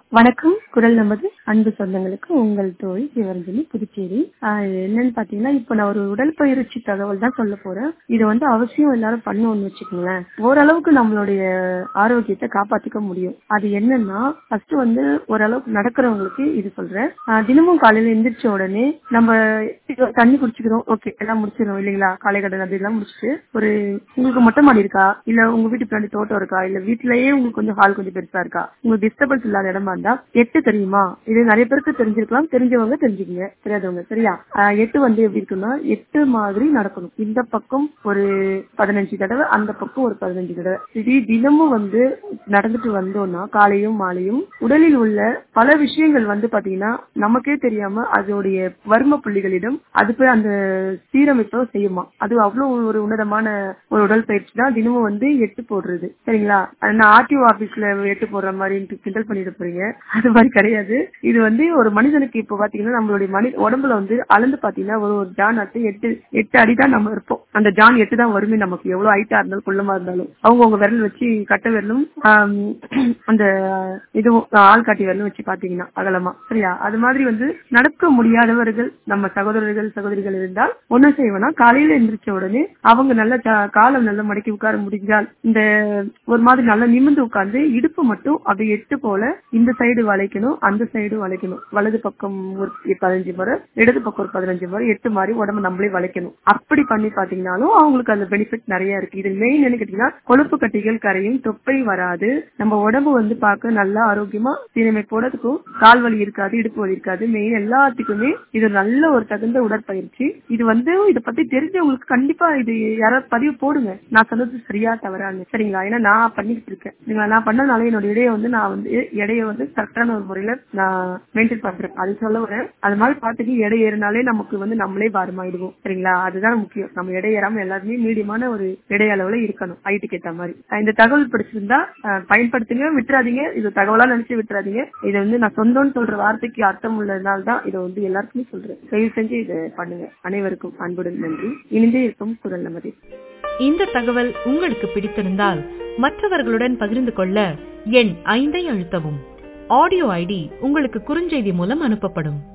வணக்கம் குரல் நமது அன்பு சொந்தங்களுக்கு உங்கள் தோழி சிவரஞ்சனி புதுச்சேரி ஆஹ் இது என்னன்னு பாத்தீங்கன்னா இப்ப நான் ஒரு உடற்பயிற்சி தகவல் தான் சொல்ல போறேன் இது வந்து அவசியம் எல்லாரும் பண்ணணும்னு வச்சுக்கோங்களேன் ஓரளவுக்கு நம்மளுடைய ஆரோக்கியத்தை காப்பாத்திக்க முடியும் அது என்னன்னா ஃபர்ஸ்ட் வந்து ஓரளவுக்கு நடக்கிறவங்களுக்கு இது சொல்றேன் ஆஹ் தினமும் காலையில எந்திரிச்ச உடனே நம்ம இது தண்ணி குடிச்சுக்கிறோம் ஓகே எல்லாம் முடிச்சிடும் இல்லைங்களா காலை கடன் அதெல்லாம் முடிச்சுட்டு ஒரு உங்களுக்கு மொட்டை மாடி இருக்கா இல்ல உங்க வீட்டு பின்னாடி தோட்டம் இருக்கா இல்ல வீட்லயே உங்களுக்கு கொஞ்சம் ஹால் கொஞ்சம் பெருசா இருக்கா உங்களுக்கு டிஸ்டர்பன்ஸ் இல்லாத இடமா இருந்தா எட்டு தெரியுமா இது நிறைய பேருக்கு தெரிஞ்சிருக்கலாம் தெரிஞ்சவங்க தெரிஞ்சுக்கங்க தெரியாதவங்க சரியா ஆஹ் எட்டு வந்து எப்படி இருக்குன்னா எட்டு மாதிரி நடக்கணும் இந்த பக்கம் ஒரு பதினஞ்சு தடவை அந்த பக்கம் ஒரு பதினஞ்சு தடவை இது தினமும் வந்து நடந்துட்டு வந்தோம்னா காலையும் மாலையும் உடலில் உள்ள பல விஷயங்கள் வந்து பாத்தீங்கன்னா நமக்கே தெரியாம அதோடைய வர்ம புள்ளிகளிடம் அது போய் அந்த சீரமைப்பை செய்யுமா அது அவ்வளவு ஒரு உன்னதமான ஒரு உடற்பயிற்சி தான் தினமும் வந்து எட்டு போடுறது சரிங்களா அது நான் ஆர்டிஓ ஆபீஸ்ல எட்டு போடுற மாதிரி கிண்டல் பண்ணிட்டு போறீங்க அது மாதிரி கிடையாது இது வந்து ஒரு மனிதனுக்கு இப்ப பாத்தீங்கன்னா நம்மளுடைய மனி உடம்புல வந்து அளந்து பாத்தீங்கன்னா ஒரு ஒரு ஜான் ஆட்டு எட்டு எட்டு அடி தான் நம்ம இருப்போம் அந்த ஜான் எட்டு தான் வருமே நமக்கு எவ்வளவு ஹைட்டா இருந்தாலும் குள்ளமா இருந்தாலும் அவங்க உங்க விரல் வச்சு கட்ட விரலும் ஆம், அந்த இதுவும் ஆள்காட்டி விரலும் வச்சு பாத்தீங்கன்னா அகலமா சரியா அது மாதிரி வந்து நடக்க முடியாதவர்கள் நம்ம சகோதரர்கள் சகோதரிகள் இருந்தால் ஒண்ணு செய்வேன்னா காலையில எந்திரிச்ச உடனே அவங்க நல்ல ச- காலம் நல்லா மடக்கி உட்கார முடிஞ்சால் இந்த ஒரு மாதிரி நல்லா நிமிர்ந்து உட்கார்ந்து இடுப்பு மட்டும் அப்படியே எட்டு போல இந்த சைடு வளைக்கணும் அந்த சைடு வளைக்கணும் வலது பக்கம் ஒரு பதினஞ்சு முறை இடது பக்கம் ஒரு பதினஞ்சு முறை எட்டு மாதிரி உடம்பு நம்மளே வளைக்கணும் அப்படி பண்ணி பாத்தீங்கன்னாலும் அவங்களுக்கு அந்த பெனிஃபிட் நிறைய இருக்கு இது மெயின் என்ன கேட்டீங்கன்னா கொழுப்பு கட்டிகள் கரையும் தொப்பை வராது நம்ம உடம்பு வந்து பார்க்க நல்லா ஆரோக்கியமா சீரமைப்போட இருக்கும் கால் வலி இருக்காது இடுப்பு வலி இருக்காது மெயின் எல்லாத்துக்குமே இது நல்ல ஒரு தகுந்த உடற்பயிற்சி இது வந்து இதை பத்தி தெரிஞ்சவங்களுக்கு கண்டிப்பா இது யாராவது பதிவு போடுங்க நான் சொன்னது சரியா தவறான்னு சரிங்களா ஏன்னா நான் பண்ணிக்கிட்டு இருக்கேன் சரிங்களா நான் பண்ணனால என்னோட இடையை வந்து நான் வந்து எடையை வந்து கரெக்டான ஒரு முறையில நான் மெயின்டைன் பண்றேன் அது சொல்ல வரேன் அது மாதிரி பார்த்துட்டு எடை ஏறினாலே நமக்கு வந்து நம்மளே பாரமாயிடுவோம் சரிங்களா அதுதான் முக்கியம் நம்ம எடை ஏறாம எல்லாருமே மீடியமான ஒரு எடை அளவுல இருக்கணும் ஹைட்டுக்கு ஏத்த மாதிரி அஹ் இந்த தகவல் பிடிச்சிருந்தா அஹ் பயன்படுத்துங்க விட்டுறாதீங்க இது தகவலா நினைச்சு விட்டுறாதீங்க இதை வந்து நான் சொந்தம்னு சொல்ற வார்த்தைக்கு அர்த்தம் உள்ளதுனால தான் இதை வந்து எல்லாருக்குமே சொல்றேன் தயவு செஞ்சு இதை பண்ணுங்க அனைவருக்கும் அன்புடன் நன்றி இணைந்தே இருக்கும் குரல் நமதி இந்த தகவல் உங்களுக்கு பிடித்திருந்தால் மற்றவர்களுடன் பகிர்ந்து கொள்ள எண் ஐந்தை அழுத்தவும் ஆடியோ ஐடி உங்களுக்கு குறுஞ்செய்தி மூலம் அனுப்பப்படும்